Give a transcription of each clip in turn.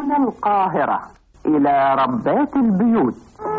من القاهرة إلى ربات البيوت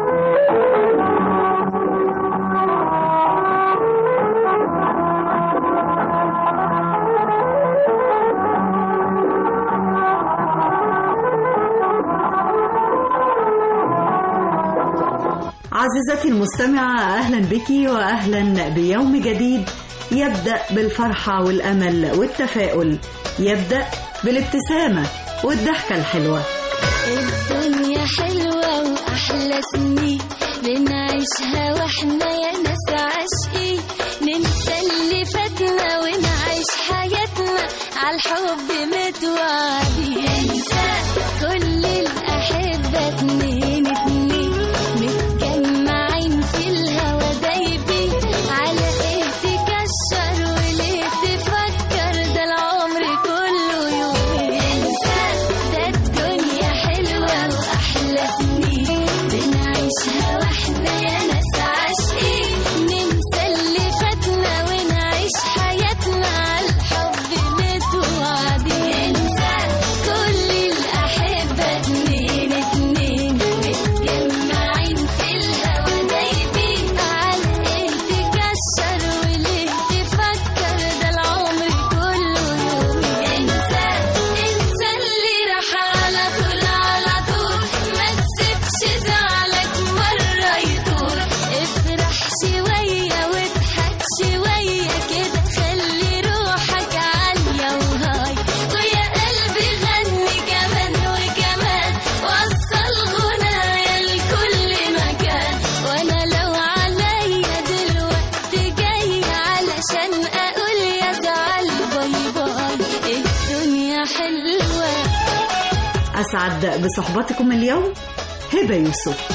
عزيزتي المستمعة أهلا بك وأهلا بيوم جديد يبدأ بالفرحة والأمل والتفاؤل يبدأ بالابتسامة والضحكة الحلوة الدنيا حلوة وأحلى سنين بنعيشها واحنا يا ناس عاشقين ننسى اللي فاتنا ونعيش حياتنا عالحب متوعدين انسى كل الأحبة اتنين اتنين متجمعين في الهوا دايبين على ايه تكشر وليه تفكر ده العمر كله يومين انسى ده الدنيا حلوة وأحلى سنين بنعيشها واحنا يا ناس عاشقين ننسى اللي فاتنا ونعيش حياتنا عالحب متوعدين انسى كل الأحبة اتنين اتنين متجمعين في الهوا دايبين على ايه تكشر وليه تفكر ده العمر كله يومين انسى انسى اللي راح على طول على طول ما تسيبش زعلك مرة يطول افرح شوية واضحك شوية كده خلي روحك عالية وهاي ويا قلبي غني كمان وكمان وصل غنايا لكل مكان وانا لو عليا دلوقتي جاي علشان اقول يا زعل باي باي الدنيا حلوه أسعد بصحبتكم اليوم هبة يوسف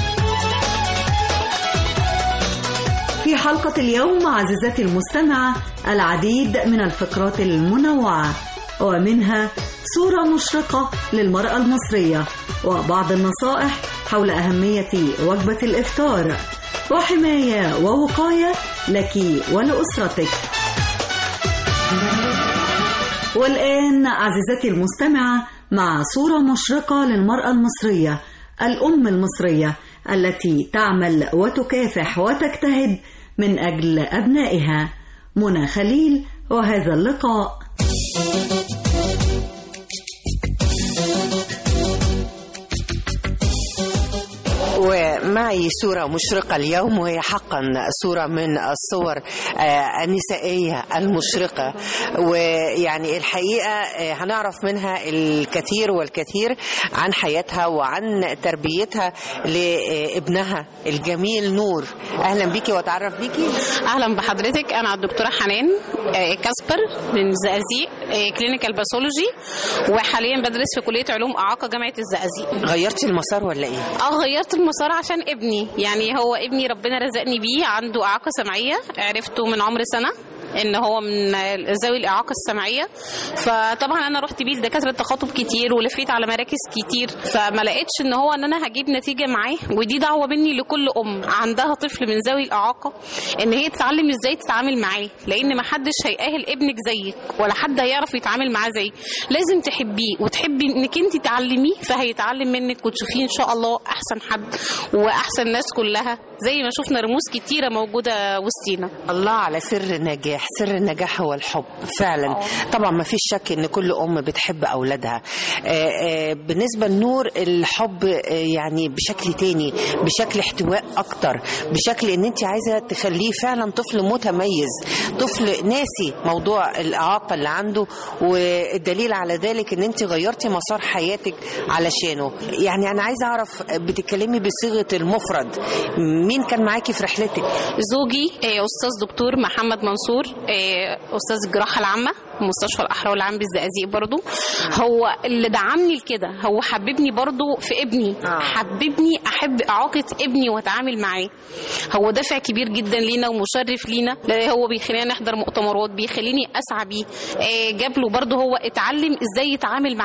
في حلقة اليوم عزيزتي المستمعة العديد من الفقرات المنوعة ومنها صورة مشرقة للمرأة المصرية وبعض النصائح حول أهمية وجبة الإفطار وحماية ووقاية لك ولأسرتك والآن عزيزتي المستمعة مع صورة مشرقة للمرأة المصرية الأم المصرية التي تعمل وتكافح وتجتهد من أجل أبنائها منى خليل وهذا اللقاء ومعي صورة مشرقة اليوم وهي حقا صورة من الصور آه، النسائية المشرقة ويعني الحقيقة آه، هنعرف منها الكثير والكثير عن حياتها وعن تربيتها لابنها الجميل نور أهلا بيكي وأتعرف بيكي اهلا بحضرتك انا الدكتوره حنان آه، كاسبر من الزقازيق آه، كلينيكال باثولوجي وحاليا بدرس في كليه علوم اعاقه جامعه الزقازيق غيرتي المسار ولا إيه؟ اه غيرت المسار عشان ابني يعني هو ابني ربنا رزقني بيه عنده اعاقه سمعيه عرفته من عمر سنه ان هو من ذوي الاعاقه السمعيه فطبعا انا رحت بيه لدكاتره تخاطب كتير ولفيت على مراكز كتير فما لقيتش ان هو ان انا هجيب نتيجه معاه ودي دعوه مني لكل ام عندها طفل من ذوي الاعاقه ان هي تتعلم ازاي تتعامل معاه لان ما حدش هيأهل ابنك زيك ولا حد هيعرف يتعامل معاه زيك لازم تحبيه وتحبي انك انت تعلميه فهيتعلم منك وتشوفيه ان شاء الله احسن حد واحسن ناس كلها زي ما شفنا رموز كتيره موجوده وسطينا الله على سر النجاح سر النجاح هو الحب فعلا طبعا ما فيش شك ان كل ام بتحب اولادها آه، آه، بالنسبه لنور الحب آه، يعني بشكل تاني بشكل احتواء اكتر بشكل ان انت عايزه تخليه فعلا طفل متميز طفل ناسي موضوع الاعاقه اللي عنده والدليل على ذلك ان انت غيرتي مسار حياتك علشانه يعني انا عايزه اعرف بتتكلمي بصيغه المفرد مين كان معاكي في رحلتك زوجي آه، استاذ دكتور محمد منصور آه، استاذ الجراحه العامه مستشفى الاحرار العام بالزقازيق برضو هو اللي دعمني لكده هو حببني برضو في ابني آه. حببني احب اعاقه ابني واتعامل معاه هو دافع كبير جدا لينا ومشرف لينا لا هو بيخلينا نحضر مؤتمرات بيخليني اسعى بيه آه، جاب له برضو هو اتعلم ازاي يتعامل معاه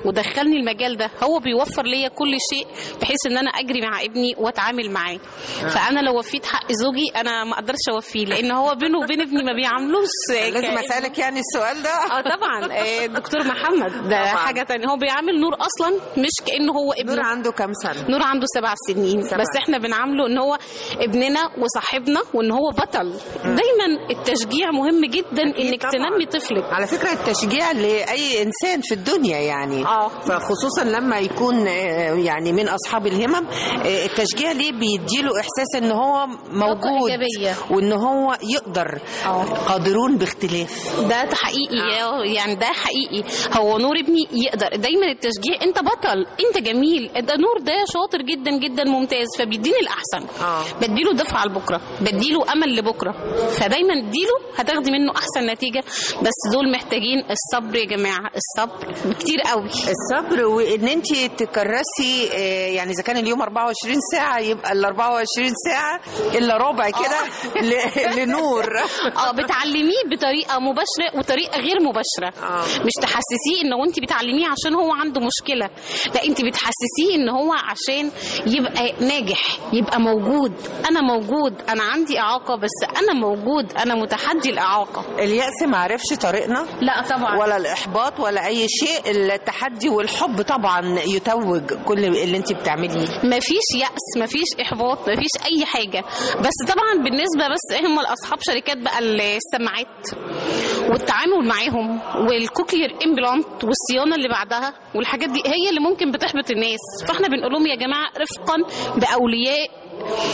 ودخلني المجال ده هو بيوفر ليا كل شيء بحيث ان انا اجري مع ابني واتعامل معاه فانا لو وفيت حق زوجي انا ما اقدرش اوفيه لان هو بينه وبين ابني ما بيعاملوش لازم كابن. اسالك يعني السؤال ده اه طبعا آه، الدكتور محمد ده طبعاً. حاجه تانية هو بيعامل نور اصلا مش كانه هو ابنه نور عنده كام سنه نور عنده سبع سنين سبع. بس احنا بنعامله ان هو ابننا وصاحبنا وان هو بطل دايما التشجيع مهم جدا انك طبعاً. تنمي طفلك على فكرة التشجيع لأي إنسان في الدنيا يعني آه. فخصوصا لما يكون آه، يعني من أصحاب الهمم آه، التشجيع ليه بيديله إحساس إن هو موجود إيجابية. وإن هو يقدر آه. قادرون باختلاف ده حقيقي يعني ده حقيقي هو نور ابني يقدر دايما التشجيع انت بطل انت جميل ده نور ده شاطر جدا جدا ممتاز فبيديني الاحسن آه. بديله دفعه لبكره بديله امل لبكره فدايما اديله هتاخدي منه احسن نتيجه بس دول محتاجين الصبر يا جماعه الصبر كتير قوي الصبر وان انت تكرسي آه، يعني اذا كان اليوم 24 ساعه يبقى ال 24 ساعه الا ربع كده ل- لنور اه بتعلميه بطريقه مباشره وطريقه غير مباشره آه. مش تحسسيه ان هو انت بتعلميه عشان هو عنده مشكله لا انت بتحسسيه ان هو عشان يبقى ناجح يبقى موجود انا موجود انا عندي اعاقه بس انا موجود انا متحدي الاعاقه اليأس ما عرفش طريقنا لا طبعا ولا الإحباط ولا أي شيء التحدي والحب طبعا يتوج كل اللي أنت بتعمليه مفيش يأس مفيش إحباط مفيش أي حاجة بس طبعا بالنسبة بس هم الأصحاب شركات بقى السماعات والتعامل معاهم والكوكلير امبلانت والصيانة اللي بعدها والحاجات دي هي اللي ممكن بتحبط الناس فاحنا بنقول لهم يا جماعة رفقا بأولياء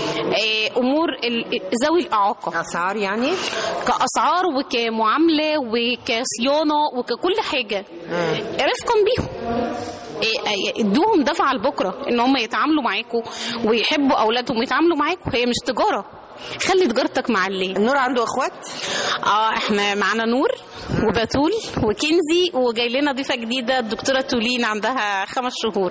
آه، أمور ال- ذوي الإعاقة أسعار يعني كأسعار وكمعاملة وكصيانة وككل حاجة رفقا بيهم إيه- إيه، ادوهم دفعه لبكره ان هم يتعاملوا معاكم ويحبوا اولادهم ويتعاملوا معاكم هي مش تجاره خلي تجارتك مع اللي النور عنده اخوات اه احنا معانا نور وبتول وكنزي وجاي لنا ضيفه جديده الدكتوره تولين عندها خمس شهور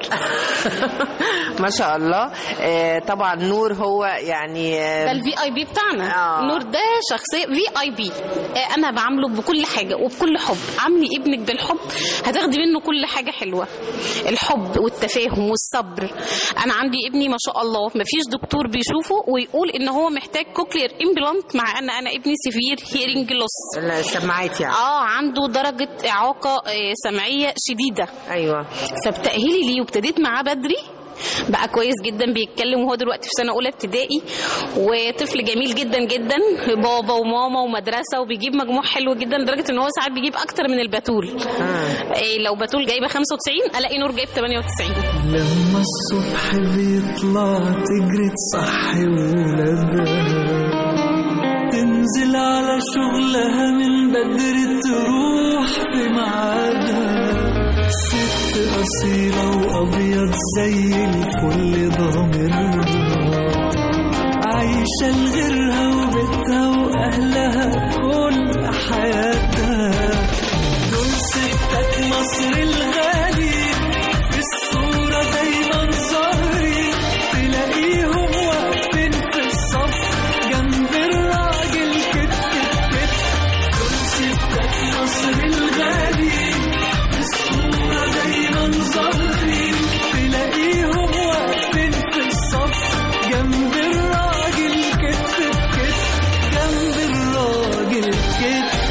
ما شاء الله آه، طبعا نور هو يعني ده آه، الفي اي بي بتاعنا آه. نور ده شخصيه في اي بي انا بعامله بكل حاجه وبكل حب عاملي ابنك بالحب هتاخدي منه كل حاجه حلوه الحب والتفاهم والصبر انا عندي ابني ما شاء الله ما فيش دكتور بيشوفه ويقول ان هو محتاج كوكلير امبلانت مع ان انا ابني سيفير هيرنج لوس السماعات يعني اه عنده درجه اعاقه آه، سمعيه شديده ايوه فبتأهيلي ليه وابتديت معاه بدري بقى كويس جدا بيتكلم وهو دلوقتي في سنه اولى ابتدائي وطفل جميل جدا جدا بابا وماما ومدرسه وبيجيب مجموع حلو جدا لدرجه ان هو ساعات بيجيب اكتر من البتول إيه لو بتول جايبه 95 الاقي نور جايب 98 لما الصبح بيطلع تجري تصحي ولادها تنزل على شغلها من بدري تروح في ميعادها ست أصيلة وأبيض زي الفل ضامرها عايشة لغيرها وبيتها وأهلها كل حياتها دول ستات مصر الغالي في الصورة دايما ظاهرين تلاقيهم واقفين في الصف جنب الراجل كتف كتف دول ستات مصر الغالي في الصورة دايما ظاهرين تلاقيهم واقفين في الصف جنب الراجل كتف كتف جنب الراجل كتف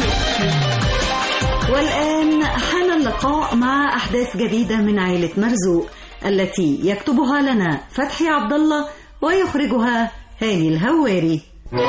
والآن حان اللقاء مع أحداث جديدة من عائلة مرزوق التي يكتبها لنا فتحي عبد الله ويخرجها هاني الهواري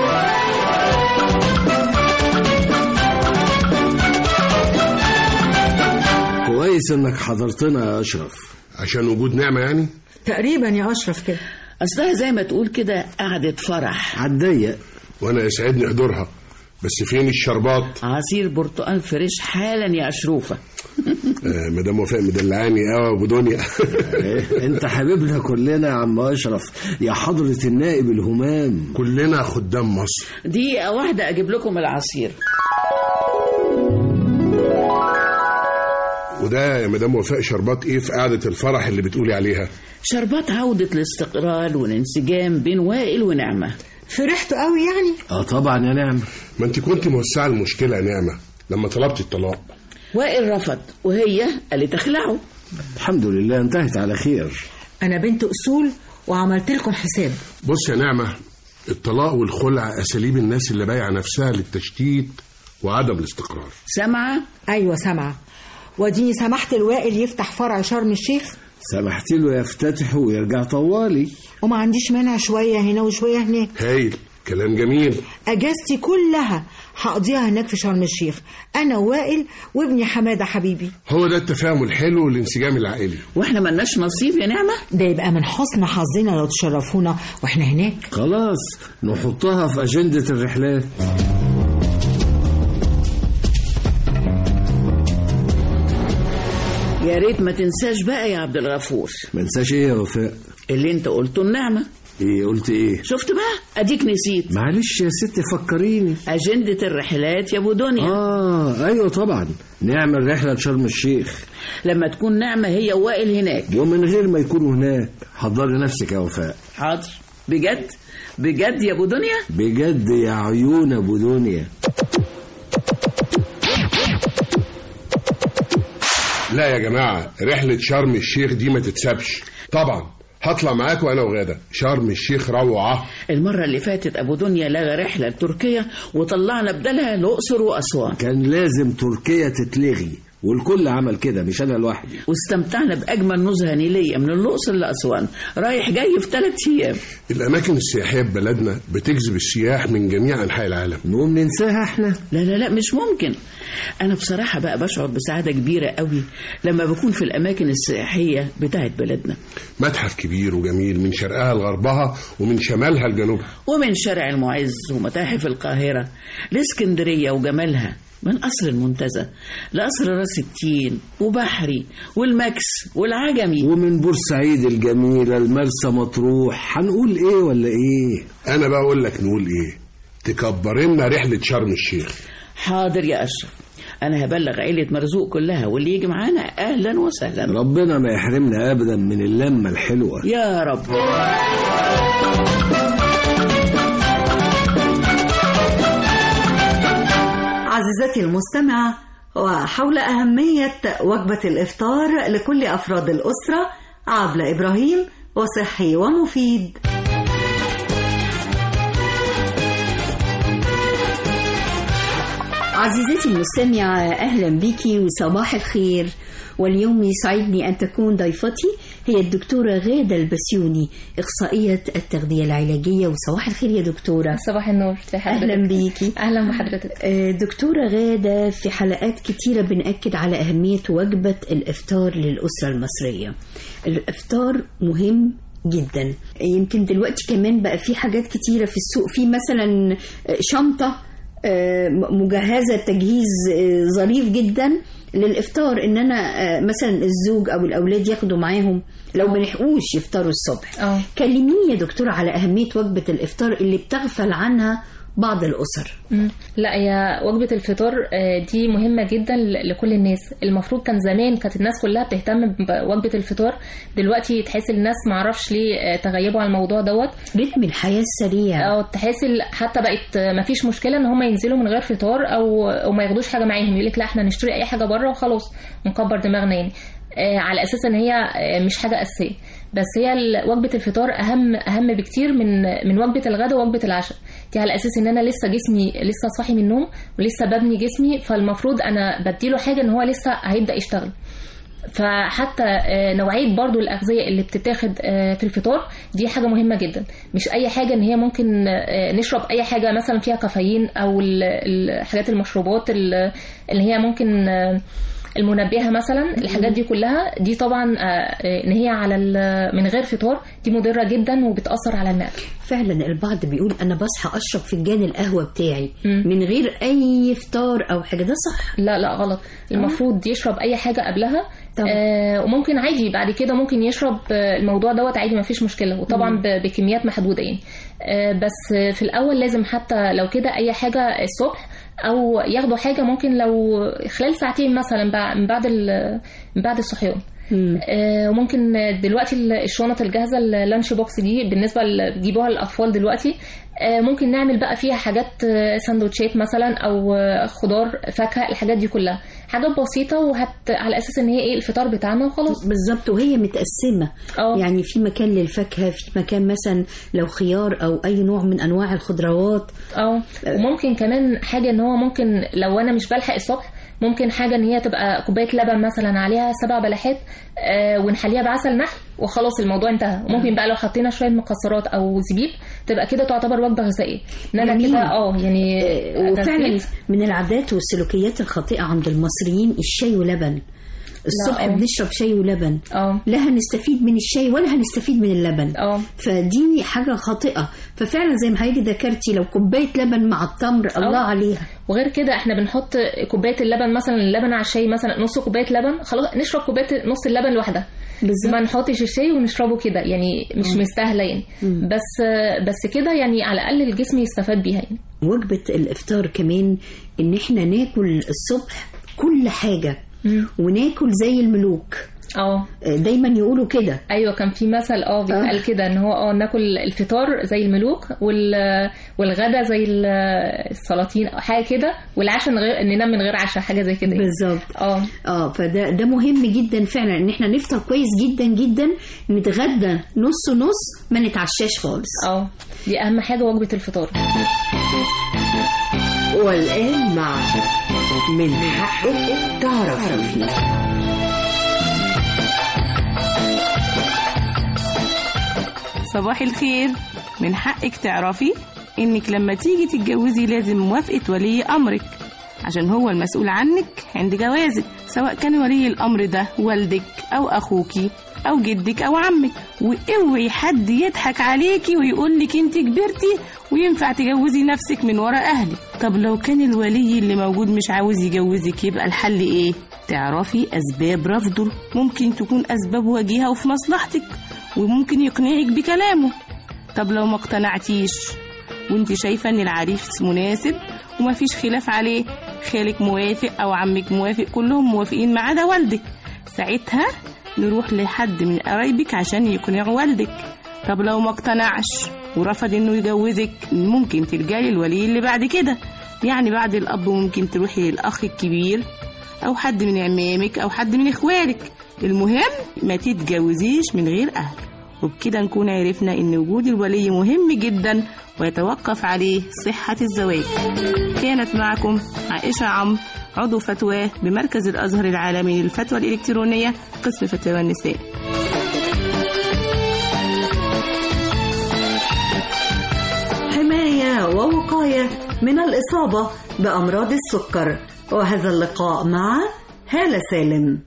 كويس انك حضرتنا يا اشرف عشان وجود نعمة يعني تقريبا يا اشرف كده اصلها زي ما تقول كده قعدة فرح هتضيق وانا يسعدني حضورها بس فين الشربات عصير برتقال فريش حالا يا اشروفه آه مدام وفاء مدلعاني قوي ابو دنيا إيه، انت حبيبنا كلنا يا عم اشرف يا حضرة النائب الهمام كلنا خدام مصر دقيقة واحدة اجيب لكم العصير وده يا مدام وفاء شربات ايه في قعدة الفرح اللي بتقولي عليها شربات عودة الاستقرار والانسجام بين وائل ونعمة فرحتوا قوي يعني اه طبعا يا نعم ما انت كنت موسعة المشكلة يا نعمة لما طلبت الطلاق وائل رفض وهي قالت اخلعه الحمد لله انتهت على خير انا بنت اصول وعملت لكم حساب بص يا نعمة الطلاق والخلع أساليب الناس اللي بايعة نفسها للتشتيت وعدم الاستقرار سامعة ايوه سامعه واديني سمحت الوائل يفتح فرع شرم الشيخ سمحت له يفتتح ويرجع طوالي وما عنديش مانع شويه هنا وشويه هناك هايل كلام جميل اجازتي كلها هقضيها هناك في شرم الشيخ انا ووائل وابني حماده حبيبي هو ده التفاهم الحلو والانسجام العائلي واحنا ملناش نصيب يا نعمة ده يبقى من حسن حظنا لو تشرفونا واحنا هناك خلاص نحطها في أجندة الرحلات يا ريت ما تنساش بقى يا عبد الغفور ما انساش ايه يا وفاء اللي انت قلته النعمة ايه قلت ايه شفت بقى اديك نسيت معلش يا ست فكريني أجندة الرحلات يا أبو دنيا اه ايوه طبعا نعمل رحلة لشرم الشيخ لما تكون نعمة هي وائل هناك ومن غير ما يكونوا هناك حضري نفسك يا وفاء حاضر بجد بجد يا أبو دنيا بجد يا عيون ابو دنيا لا يا جماعة رحلة شرم الشيخ دي ما تتسابش طبعا هطلع معاكم أنا وغادة شرم الشيخ روعة المرة اللي فاتت أبو دنيا لغى رحلة لتركيا وطلعنا بدلها الأقصر وأسوان كان لازم تركيا تتلغي والكل عمل كده مش انا لوحدي واستمتعنا بأجمل نزهة نيلية من الأقصر لأسوان رايح جاي في ثلاث أيام الأماكن السياحية في بلدنا بتجذب السياح من جميع أنحاء العالم نقوم ننساها احنا لا لا لا مش ممكن أنا بصراحة بقى بشعر بسعادة كبيرة قوي لما بكون في الأماكن السياحية بتاعت بلدنا متحف كبير وجميل من شرقها لغربها ومن شمالها لجنوبها ومن شارع المعز ومتاحف القاهرة لاسكندرية وجمالها من قصر المنتزه لقصر راس التين وبحري والماكس والعجمي ومن بورسعيد الجميلة المرسى مطروح هنقول ايه ولا ايه أنا بقى أقول لك نقول إيه تكبر لنا رحلة شرم الشيخ حاضر يا أشرف أنا هبلغ عيلة مرزوق كلها واللي يجي معانا أهلا وسهلا ربنا ما يحرمنا ابدا من اللمة الحلوة يا رب عزيزتي المستمعة وحول أهمية وجبة الإفطار لكل أفراد الأسرة عبلة إبراهيم وصحي ومفيد عزيزتي المستمعة أهلا بك وصباح الخير واليوم يسعدني أن تكون ضيفتي هي الدكتورة غادة البسيوني إخصائية التغذية العلاجية وصباح الخير يا دكتورة صباح النور ازي حضرتك؟ أهلا بيكي اهلا بحضرتك آه، دكتورة غادة في حلقات كتيرة بنأكد على أهمية وجبة الإفطار للأسرة المصرية الإفطار مهم جدا يمكن دلوقتي كمان بقى في حاجات كتيرة في السوق في مثلا شنطة آه، مجهزة تجهيز آه، ظريف جدا للإفطار إن أنا آه، مثلا الزوج أو الأولاد ياخدوا معاهم لو ما لحقوش يفطروا الصبح اه كلميني يا دكتورة على أهمية وجبة الإفطار اللي بتغفل عنها بعض الأسر مم. لا هي وجبة الفطار آه، دي مهمة جدا ل- لكل الناس المفروض كان زمان كانت الناس كلها بتهتم بوجبة الفطار دلوقتي تحس الناس معرفش ليه آه، تغيبوا على الموضوع دوت رتم الحياة السريع اه تحس ال- حتى بقت آه، مفيش مشكلة ان هم ينزلوا من غير فطار او او ما ياخدوش حاجة معاهم يقول لك لا احنا نشتري اي حاجة بره وخلاص ونكبر دماغنا يعني آه، على اساس ان هي آه، مش حاجة اساسية بس هي ال- وجبة الفطار اهم اهم بكتير من من وجبة الغداء ووجبة العشاء دي على اساس ان انا لسه جسمي لسه صاحي من النوم ولسه ببني جسمي فالمفروض انا بديله حاجة ان هو لسه هيبدأ يشتغل فحتى آه، نوعيه برضو الاغذيه اللي بتتاخد آه، في الفطار دي حاجه مهمه جدا مش اي حاجه ان هي ممكن آه، نشرب اي حاجه مثلا فيها كافيين او ال- الحاجات المشروبات ال- اللي هي ممكن آه، المنبهه مثلا الحاجات دي كلها دي طبعا آه، آه، ان هي على ال- من غير فطار دي مضره جدا وبتاثر على المعده فعلا البعض بيقول أنا بصحى أشرب فنجان القهوة بتاعي من غير أي فطار أو حاجة ده صح لا لا غلط المفروض يشرب اي حاجه قبلها آه وممكن عادي بعد كده ممكن يشرب آه، الموضوع دوت عادي ما فيش مشكله وطبعا مم. ب- بكميات محدوده يعني آه بس آه، في الاول لازم حتى لو كده اي حاجه الصبح او ياخدوا حاجه ممكن لو خلال ساعتين مثلا بع- من بعد ال- من بعد الصحيان آه، وممكن دلوقتي ال- الشنط الجاهزه اللانش بوكس دي بالنسبه اللي بيجيبوها للاطفال دلوقتي آه، ممكن نعمل بقى فيها حاجات آه، سندوتشات مثلا او آه، خضار فاكهه الحاجات دي كلها حاجات بسيطه وهت على اساس ان هي ايه الفطار بتاعنا وخلاص بالظبط وهي متقسمة أوه. يعني في مكان للفاكهة في مكان مثلا لو خيار أو أي نوع من أنواع الخضروات اه وممكن كمان حاجه ان هو ممكن لو انا مش بلحق الصبح ممكن حاجه ان هي تبقى كوبايه لبن مثلا عليها سبع بلحات آه ونحليها بعسل نحل وخلاص الموضوع انتهى وممكن بقى لو حطينا شويه مكسرات او زبيب تبقى كده تعتبر وجبه غذائيه ان انا جميل. كده اه يعني وفعلا غذيت. من العادات والسلوكيات الخاطئة عند المصريين الشاي ولبن الصبح آه. بنشرب شاي ولبن اه لا هنستفيد من الشاي ولا هنستفيد من اللبن اه فدي حاجة خاطئة ففعلا زي ما حضرتك ذكرتي لو كوباية لبن مع التمر الله عليها وغير كده احنا بنحط كوبايه اللبن مثلا اللبن على الشاي مثلا نص كوبايه لبن خلاص نشرب كوبايه نص اللبن لوحدها بالظبط ما نحطش الشاي ونشربه كده يعني مش مم. مستاهله يعني مم. بس بس كده يعني على الاقل الجسم يستفاد بيها يعني وجبة الإفطار كمان إن إحنا ناكل الصبح كل حاجة وناكل زي الملوك اه دايما يقولوا كده ايوه كان في مثل اه بيتقال كده ان هو اه ناكل الفطار زي الملوك وال والغدا زي ال- السلاطين أو حاجه كده والعشاء من غير ننام من غير عشاء حاجه زي كده يعني. بالظبط اه اه فده ده مهم جدا فعلا ان احنا نفطر كويس جدا جدا نتغدى نص نص ما نتعشاش خالص اه دي اهم حاجه وجبه الفطار والآن مع من حقك تعرفي صباح الخير من حقك تعرفي انك لما تيجي تتجوزي لازم موافقة ولي امرك عشان هو المسؤول عنك عند جوازك سواء كان ولي الامر ده والدك او اخوكي او جدك او عمك واوعي حد يضحك عليكي ويقولك انت كبرتي وينفع تجوزي نفسك من ورا اهلك طب لو كان الولي اللي موجود مش عاوز يجوزك يبقى الحل ايه تعرفي اسباب رفضه ممكن تكون اسباب وجيهه وفي مصلحتك وممكن يقنعك بكلامه طب لو ما اقتنعتيش وانت شايفة ان العريس مناسب ومفيش خلاف عليه خالك موافق او عمك موافق كلهم موافقين ما عدا والدك ساعتها نروح لحد من قرايبك عشان يقنعوا والدك طب لو ما اقتنعش ورفض انه يجوزك ممكن تلجأي للولي اللي بعد كده يعني بعد الاب ممكن تروحي للاخ الكبير او حد من عمامك او حد من اخوالك المهم ما تتجوزيش من غير اهل وبكده نكون عرفنا ان وجود الولي مهم جدا ويتوقف عليه صحة الزواج كانت معكم عائشة عمرو عضو فتوى بمركز الأزهر العالمي للفتوى الإلكترونية قسم فتاوى النساء حماية ووقاية من الإصابة بأمراض السكر وهذا اللقاء مع هالة سالم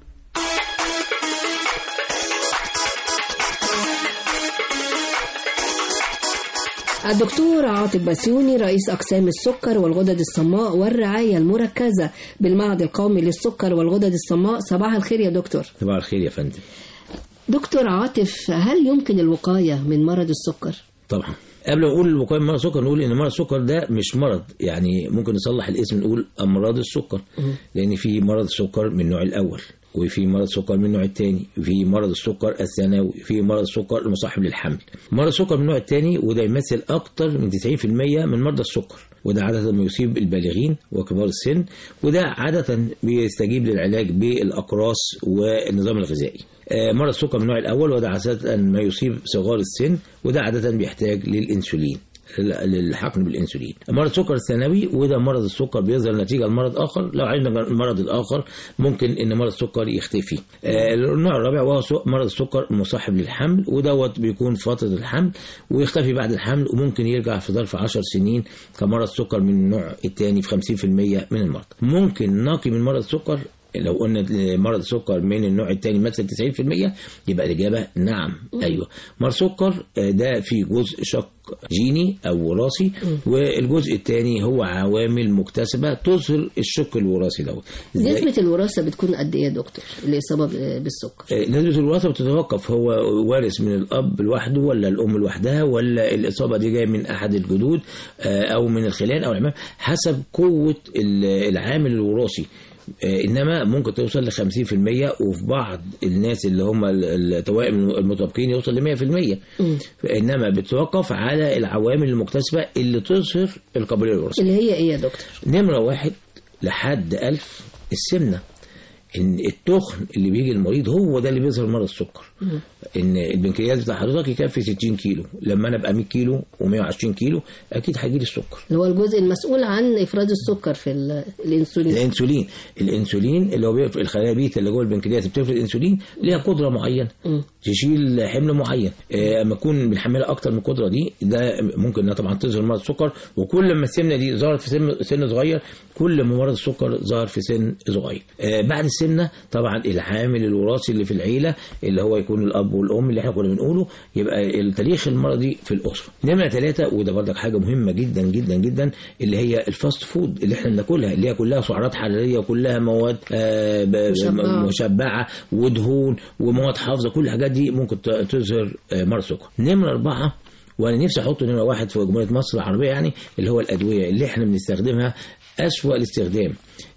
الدكتور عاطف بسيوني رئيس أقسام السكر والغدد الصماء والرعاية المركزة بالمعهد القومي للسكر والغدد الصماء صباح الخير يا دكتور صباح الخير يا فندم دكتور عاطف هل يمكن الوقاية من مرض السكر؟ طبعا قبل ما نقول الوقايه من مرض السكر نقول ان مرض السكر ده مش مرض يعني ممكن نصلح الاسم نقول امراض السكر لان في مرض السكر من النوع الاول وفي مرض السكر من النوع الثاني وفي مرض السكر الثانوي وفي مرض السكر المصاحب للحمل مرض السكر من النوع الثاني وده يمثل اكتر من 90% من مرضى السكر وده عادة ما يصيب البالغين وكبار السن وده عادة بيستجيب للعلاج بالأقراص والنظام الغذائي آه، مرض السكر من النوع الأول وده عادة ما يصيب صغار السن وده عادة بيحتاج للإنسولين للحقن بالانسولين مرض السكر الثانوي وده مرض السكر بيظهر نتيجه لمرض اخر لو عالجنا المرض الاخر ممكن ان مرض السكر يختفي آه، النوع الرابع وهو سو- مرض السكر المصاحب للحمل ودوت بيكون فتره الحمل ويختفي بعد الحمل وممكن يرجع في ظرف 10 سنين كمرض السكر من النوع الثاني في 50% من المرضى ممكن نقي من مرض السكر لو قلنا مرض السكر من النوع الثاني مثل 90% يبقى الإجابة نعم أيوه مرض السكر آه، ده فيه جزء شق جيني أو وراثي والجزء الثاني هو عوامل مكتسبة تظهر الشق الوراثي دوت إزاي؟ نسبة الوراثة بتكون قد إيه يا دكتور الإصابة ب- بالسكر؟ آه، نسبة الوراثة بتتوقف هو وارث من الأب لوحده ولا الأم لوحدها ولا الإصابة دي جاية من أحد الجدود آه، أو من الخلان أو العمام حسب قوة ال- العامل الوراثي آه، انما ممكن توصل ل 50% وفي بعض الناس اللي هم ال- التوائم المطابقين يوصل ل 100% انما بتتوقف على العوامل المكتسبه اللي تظهر القابليه للوراثه اللي هي ايه يا دكتور نمرة واحد لحد ألف السمنة إن التخن اللي بيجي المريض هو ده اللي بيظهر مرض السكر إن البنكرياس بتاع حضرتك يكفي 60 كيلو لما أنا أبقى 100 كيلو و120 كيلو أكيد هيجي لي السكر اللي هو الجزء المسؤول عن افراز السكر في ال- الانسولين الانسولين الانسولين اللي هو بيقف الخلايا بيتا اللي جوه البنكرياس بتفرز انسولين ليها قدره معينه تشيل حمل معين آه، اما تكون بنحملها اكتر من القدره دي ده ممكن انها طبعا تظهر مرض السكر وكل ما السمنه دي ظهرت في سن سن صغير كل ما مرض السكر ظهر في سن صغير آه، بعد السمنه طبعا العامل الوراثي اللي في العيله اللي هو يكون الاب والام اللي احنا كنا بنقوله يبقى التاريخ المرضي في الاسره نمره ثلاثه وده برضك حاجه مهمه جدا جدا جدا اللي هي الفاست فود اللي احنا بناكلها اللي هي كلها سعرات حراريه وكلها مواد آه، ب- مشبعة. مشبعه ودهون ومواد حافظه كل الحاجات دي ممكن ت- تظهر آه، مرض سكر نمره اربعه وانا نفسي احط نمره واحد في جمهوريه مصر العربيه يعني اللي هو الادويه اللي احنا بنستخدمها اسوأ الاستخدام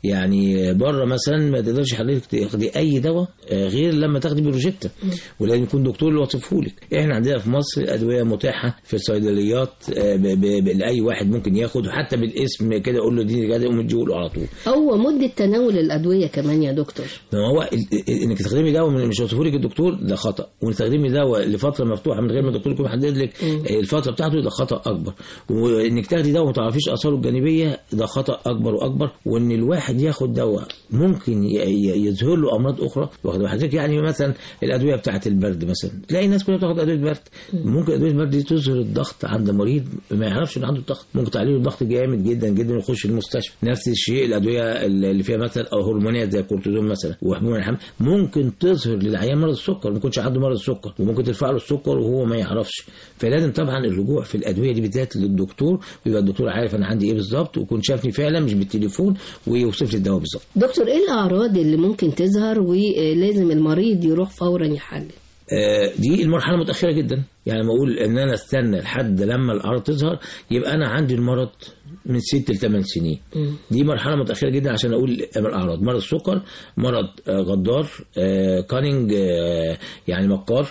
يعني بره مثلا ما تقدرش حضرتك تاخدي اي دواء آه، غير لما تاخدي بروجيتا ولازم يكون دكتور اللي وصفه لك احنا عندنا في مصر الادويه متاحه في الصيدليات آه، ب- ب- ب- لاي واحد ممكن ياخد وحتى بالاسم كده يقول له دي كده يقوم يديهوله على طول او مده تناول الادويه كمان يا دكتور ما هو ال- ال- انك تستخدمي دواء من- مش وصفه لك الدكتور ده خطا وتستخدمي دواء لفتره مفتوحه من غير ما الدكتور يكون محدد لك الفتره بتاعته ده خطا اكبر وانك تاخدي دواء وما تعرفيش اثاره الجانبيه ده خطا اكبر واكبر وان الواحد ياخد دواء ممكن ي- ي- يظهر له امراض اخرى واخد بالك حضرتك يعني مثلا الادويه بتاعه البرد مثلا تلاقي الناس كلها بتاخد ادويه برد ممكن ادويه البرد دي تظهر الضغط عند مريض ما يعرفش ان عنده ضغط ممكن تعليله الضغط جامد جدا جدا ويخش المستشفى نفس الشيء الادويه اللي فيها مثلا او هرمونات زي الكورتيزون مثلا وحبوب الحمل ممكن تظهر للعيان مرض السكر ما يكونش عنده مرض السكر وممكن ترفع له السكر وهو ما يعرفش فلازم طبعا الرجوع في الادويه دي بالذات للدكتور ويبقى الدكتور عارف انا عندي ايه بالظبط ويكون شافني فعلا مش بالتليفون ويوصف لي الدواء بالظبط دكتور ايه الاعراض اللي ممكن تظهر ولازم المريض يروح فورا يحلل آه، دي المرحله متاخره جدا يعني لما اقول ان انا استنى لحد لما الاعراض تظهر يبقى انا عندي المرض من ست لثمان سنين دي مرحله متاخره جدا عشان اقول الاعراض مرض السكر مرض آه، غدار آه، كانينج آه، يعني مكار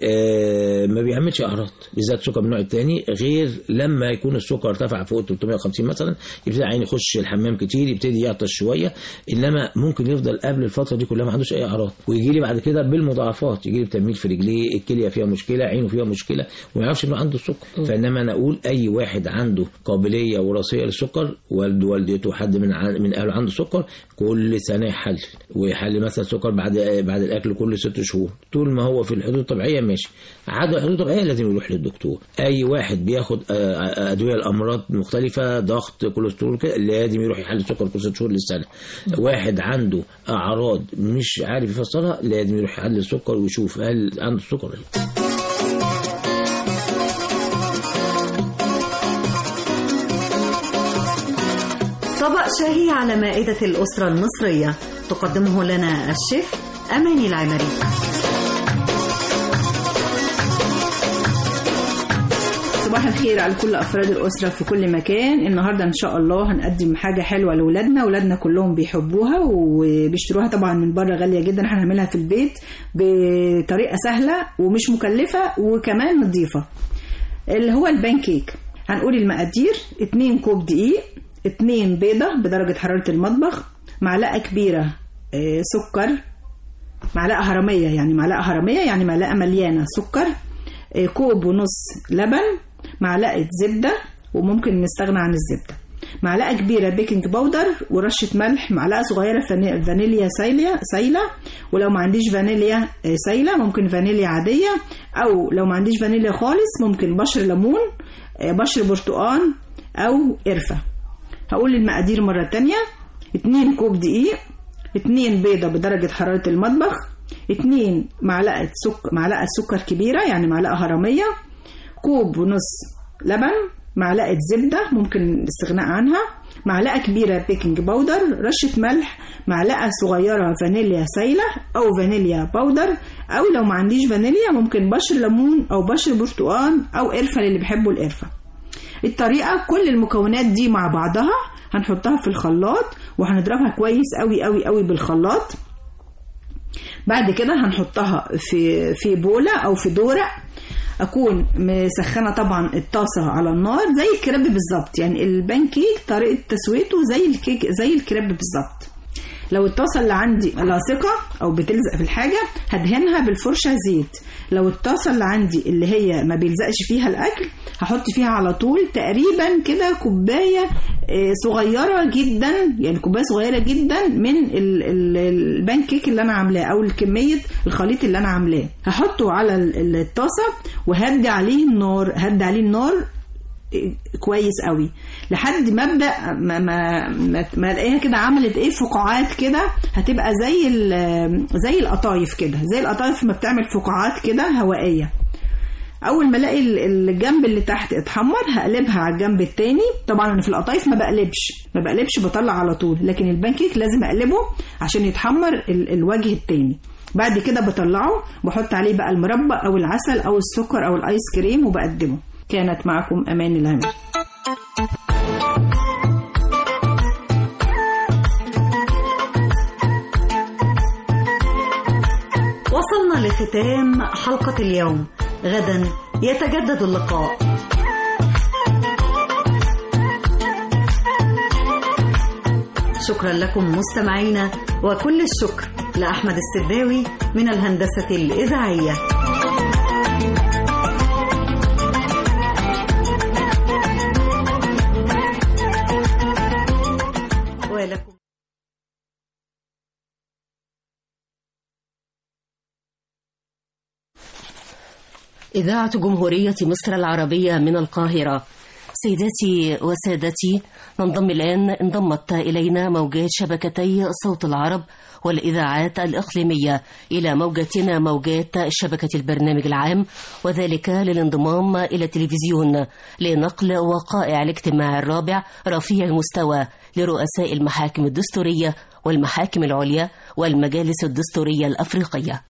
آه، ما بيعملش اعراض بالذات السكر من النوع الثاني غير لما يكون السكر ارتفع فوق 350 مثلا يبتدي عين يخش الحمام كتير يبتدي يعطش شويه انما ممكن يفضل قبل الفتره دي كلها ما عندوش اي اعراض ويجي لي بعد كده بالمضاعفات يجي لي بتنميل في رجليه الكليه فيها مشكله عينه فيها مشكله وما يعرفش انه عنده السكر فانما انا اقول اي واحد عنده قابليه وراثيه للسكر والده والدته حد من عن- من اهله عنده سكر كل سنه يحلل ويحلل مثلا سكر بعد بعد الاكل كل ست شهور طول ما هو في الحدود الطبيعيه ماشي عدم الحدود الطبيعيه لازم يروح للدكتور اي واحد بياخد آه، آه، ادويه لامراض مختلفه ضغط كوليسترول كده لازم يروح يحلل سكر كل ست شهور للسنه واحد عنده اعراض مش عارف يفسرها لازم يروح يحلل السكر ويشوف هل عنده السكر ولا لا طبق شهي على مائدة الأسرة المصرية تقدمه لنا الشيف أماني العمري صباح الخير على كل افراد الاسره في كل مكان النهارده ان شاء الله هنقدم حاجه حلوه لاولادنا اولادنا كلهم بيحبوها وبيشتروها طبعا من بره غاليه جدا احنا هنعملها في البيت بطريقه سهله ومش مكلفه وكمان نظيفه اللي هو البان كيك هنقول المقادير 2 كوب دقيق 2 بيضه بدرجه حراره المطبخ معلقه كبيره آه، سكر معلقه هرميه يعني معلقه هرميه يعني معلقه مليانه سكر آه، كوب ونص لبن معلقه زبده وممكن نستغنى عن الزبده معلقه كبيره بيكنج باودر ورشه ملح معلقه صغيره فاني- فانيليا سايله سايله ولو ما عنديش فانيليا آه، سايله ممكن فانيليا عاديه او لو ما عنديش فانيليا خالص ممكن بشر ليمون آه، بشر برتقان او قرفه هقول المقادير مره تانية 2 كوب دقيق 2 بيضه بدرجه حراره المطبخ 2 معلقه سكر معلقه سكر كبيره يعني معلقه هرميه كوب ونص لبن معلقه زبده ممكن الاستغناء عنها معلقه كبيره بيكنج باودر رشه ملح معلقه صغيره فانيليا سايله او فانيليا باودر او لو ما عنديش فانيليا ممكن بشر ليمون او بشر برتقان او قرفه للي بيحبوا القرفه الطريقه كل المكونات دي مع بعضها هنحطها في الخلاط وهنضربها كويس قوي قوي قوي بالخلاط بعد كده هنحطها في في بولة أو في دورق أكون مسخنة طبعا الطاسة على النار زي الكريب بالظبط يعني البانكيك طريقة تسويته زي الكيك زي الكريب بالظبط لو الطاسة اللي عندي لاصقة أو بتلزق في الحاجة هدهنها بالفرشة زيت لو الطاسة اللي عندي اللي هي ما بيلزقش فيها الأكل هحط فيها على طول تقريبا كده كوباية آه، صغيرة جدا يعني كوباية صغيرة جدا من ال- ال- البان كيك اللي أنا عاملاه أو الكمية الخليط اللي أنا عاملاه هحطه على ال- الطاسة وهدي عليه النار هدي عليه النار كويس قوي لحد ما ابدا ما ما ما, ما الاقيها كده عملت ايه فقاعات كده هتبقى زي ال- زي القطايف كده زي القطايف ما بتعمل فقاعات كده هوائيه اول ما الاقي ال- الجنب اللي تحت اتحمر هقلبها على الجنب التاني طبعا انا في القطايف ما بقلبش ما بقلبش بطلع على طول لكن البانكيك لازم اقلبه عشان يتحمر ال- الوجه التاني بعد كده بطلعه بحط عليه بقى المربى او العسل او السكر او الايس كريم وبقدمه كانت معكم امان الهمل وصلنا لختام حلقة اليوم غدا يتجدد اللقاء شكرا لكم مستمعينا وكل الشكر لأحمد السداوي من الهندسة الإذاعية ولكم إذاعة جمهورية مصر العربية من القاهرة سيداتي وسادتي ننضم الآن انضمت إلينا موجات شبكتي صوت العرب والإذاعات الإقليمية إلى موجتنا موجات شبكة البرنامج العام وذلك للانضمام إلى التلفزيون لنقل وقائع الاجتماع الرابع رفيع المستوى لرؤساء المحاكم الدستورية والمحاكم العليا والمجالس الدستورية الأفريقية